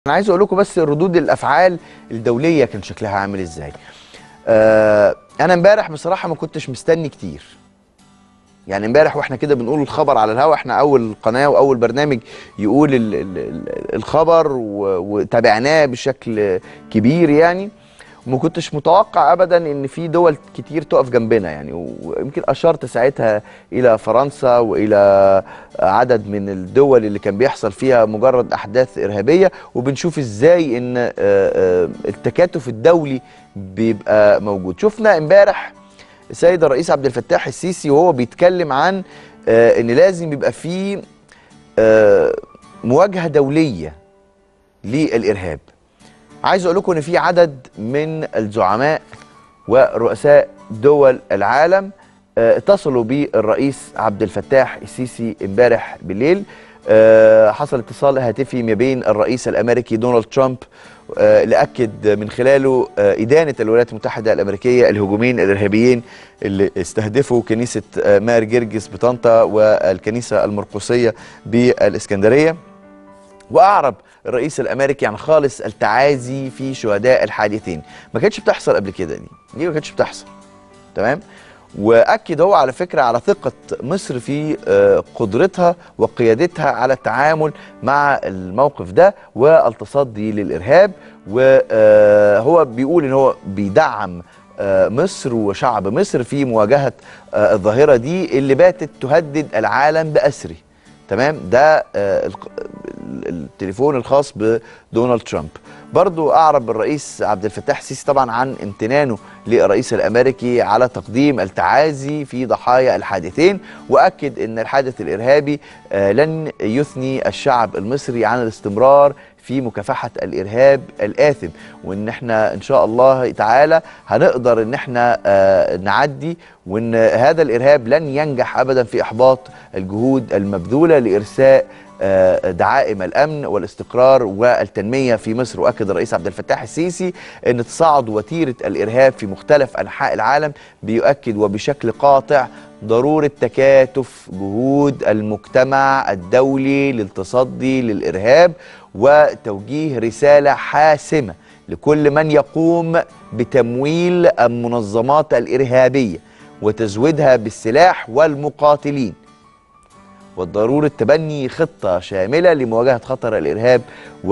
انا عايز اقول لكم بس ردود الافعال الدوليه كان شكلها عامل ازاي آه انا امبارح بصراحه ما كنتش مستني كتير يعني امبارح واحنا كده بنقول الخبر على الهوا احنا اول قناه واول برنامج يقول ال ال ال الخبر و- وتابعناه بشكل كبير يعني وما كنتش متوقع ابدا ان في دول كتير تقف جنبنا يعني ويمكن اشرت ساعتها الى فرنسا والى عدد من الدول اللي كان بيحصل فيها مجرد احداث ارهابيه وبنشوف ازاي ان آه، آه، التكاتف الدولي بيبقى موجود شفنا امبارح السيد الرئيس عبد الفتاح السيسي وهو بيتكلم عن آه، ان لازم يبقى في آه، مواجهه دوليه للارهاب عايز اقول لكم ان في عدد من الزعماء ورؤساء دول العالم آه، اتصلوا بالرئيس عبد الفتاح السيسي امبارح بالليل آه، حصل اتصال هاتفي ما بين الرئيس الامريكي دونالد ترامب آه، اللي اكد من خلاله آه، ادانه الولايات المتحده الامريكيه الهجومين الارهابيين اللي استهدفوا كنيسه آه، مار جرجس بطنطا والكنيسه المرقسيه بالاسكندريه واعرب الرئيس الامريكي عن خالص التعازي في شهداء الحادثين ما كانتش بتحصل قبل كده دي دي ما كانتش بتحصل تمام واكد هو على فكره على ثقه مصر في آه، قدرتها وقيادتها على التعامل مع الموقف ده والتصدي للارهاب وهو بيقول ان هو بيدعم آه، مصر وشعب مصر في مواجهه آه، الظاهره دي اللي باتت تهدد العالم باسره تمام ده آه، الق- التليفون الخاص بدونالد ترامب برضو أعرب الرئيس عبد الفتاح السيسي طبعا عن امتنانه للرئيس الأمريكي على تقديم التعازي في ضحايا الحادثين وأكد أن الحادث الإرهابي آه، لن يثني الشعب المصري عن الاستمرار في مكافحة الإرهاب الآثم وإن احنا إن شاء الله تعالى هنقدر إن احنا آه، نعدي وإن هذا الإرهاب لن ينجح أبدا في إحباط الجهود المبذولة لإرساء آه، دعائم الامن والاستقرار والتنميه في مصر واكد الرئيس عبد الفتاح السيسي ان تصاعد وتيره الارهاب في مختلف انحاء العالم بيؤكد وبشكل قاطع ضروره تكاتف جهود المجتمع الدولي للتصدي للارهاب وتوجيه رساله حاسمه لكل من يقوم بتمويل المنظمات الارهابيه وتزويدها بالسلاح والمقاتلين وضرورة تبني خطة شاملة لمواجهة خطر الإرهاب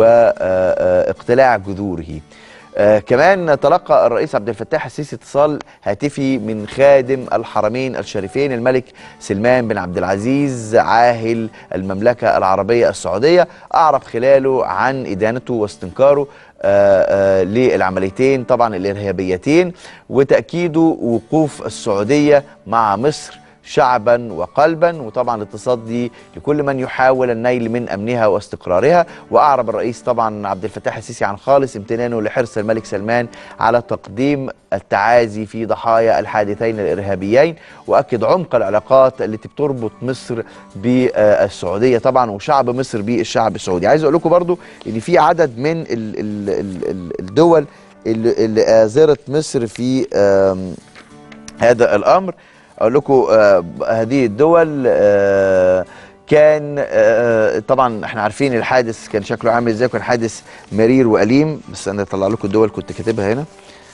واقتلاع جذوره آه، كمان تلقى الرئيس عبد الفتاح السيسي اتصال هاتفي من خادم الحرمين الشريفين الملك سلمان بن عبد العزيز عاهل المملكة العربية السعودية أعرب خلاله عن إدانته واستنكاره آه، آه، للعمليتين طبعا الإرهابيتين وتأكيده وقوف السعودية مع مصر شعبا وقلبا وطبعا التصدي لكل من يحاول النيل من امنها واستقرارها واعرب الرئيس طبعا عبد الفتاح السيسي عن خالص امتنانه لحرص الملك سلمان على تقديم التعازي في ضحايا الحادثين الارهابيين واكد عمق العلاقات التي بتربط مصر بالسعوديه طبعا وشعب مصر بالشعب السعودي عايز اقول لكم برضو ان في عدد من ال ال ال ال الدول اللي, اللي آزرت مصر في آم، هذا الامر اقول لكم آه هذه الدول آه كان آه طبعا احنا عارفين الحادث كان شكله عامل ازاي كان حادث مرير واليم بس انا اطلع لكم الدول كنت كاتبها هنا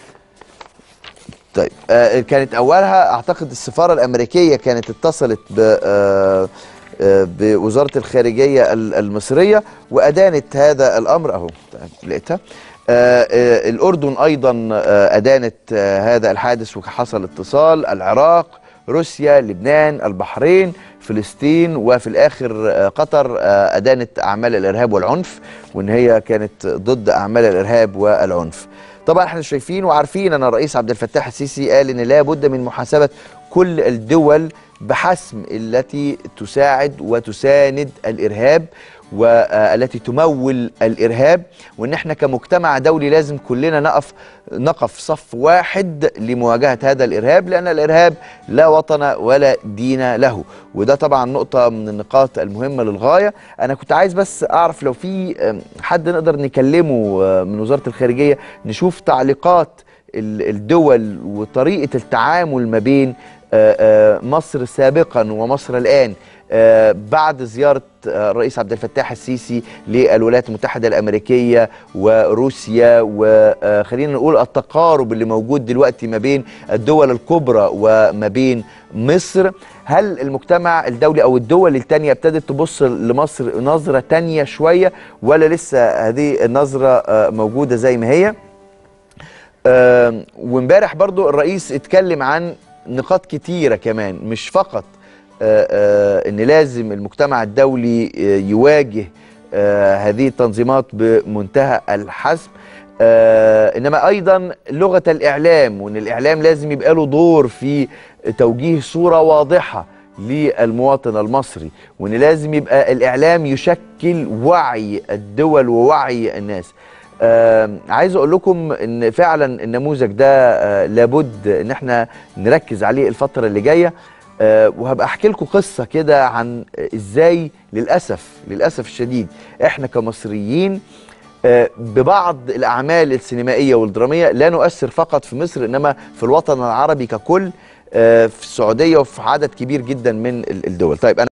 طيب آه كانت اولها اعتقد السفاره الامريكيه كانت اتصلت ب آه آه، بوزاره الخارجيه ال- المصريه وادانت هذا الامر اهو طيب، لقيتها آه، آه، الاردن ايضا آه، ادانت آه، هذا الحادث وحصل اتصال العراق روسيا لبنان البحرين فلسطين وفي الاخر آه، قطر آه، ادانت اعمال الارهاب والعنف وان هي كانت ضد اعمال الارهاب والعنف طبعا احنا شايفين وعارفين ان الرئيس عبد الفتاح السيسي قال ان لا بد من محاسبه كل الدول بحسم التي تساعد وتساند الارهاب والتي تمول الارهاب وان احنا كمجتمع دولي لازم كلنا نقف نقف صف واحد لمواجهه هذا الارهاب لان الارهاب لا وطن ولا دين له وده طبعا نقطه من النقاط المهمه للغايه انا كنت عايز بس اعرف لو في أم، حد نقدر نكلمه أه، من وزاره الخارجيه نشوف تعليقات ال- الدول وطريقه التعامل ما بين آه، آه، مصر سابقا ومصر الان آه، بعد زياره آه، الرئيس عبد الفتاح السيسي للولايات المتحده الامريكيه وروسيا وخلينا نقول التقارب اللي موجود دلوقتي ما بين الدول الكبرى وما بين مصر هل المجتمع الدولي او الدول التانية ابتدت تبص لمصر نظره تانية شويه ولا لسه هذه النظره آه، موجوده زي ما هي؟ آم، وامبارح برضو الرئيس اتكلم عن نقاط كتيرة كمان مش فقط آه، آه، ان لازم المجتمع الدولي آه، يواجه آه، هذه التنظيمات بمنتهى الحسم آه، انما ايضا لغة الاعلام وان الاعلام لازم يبقى له دور في توجيه صورة واضحة للمواطن المصري وان لازم يبقى الاعلام يشكل وعي الدول ووعي الناس آه عايز اقول لكم ان فعلا النموذج ده آه لابد ان احنا نركز عليه الفتره اللي جايه آه وهبقى احكي لكم قصه كده عن ازاي للاسف للاسف الشديد احنا كمصريين آه ببعض الاعمال السينمائيه والدراميه لا نؤثر فقط في مصر انما في الوطن العربي ككل آه في السعوديه وفي عدد كبير جدا من ال- الدول طيب انا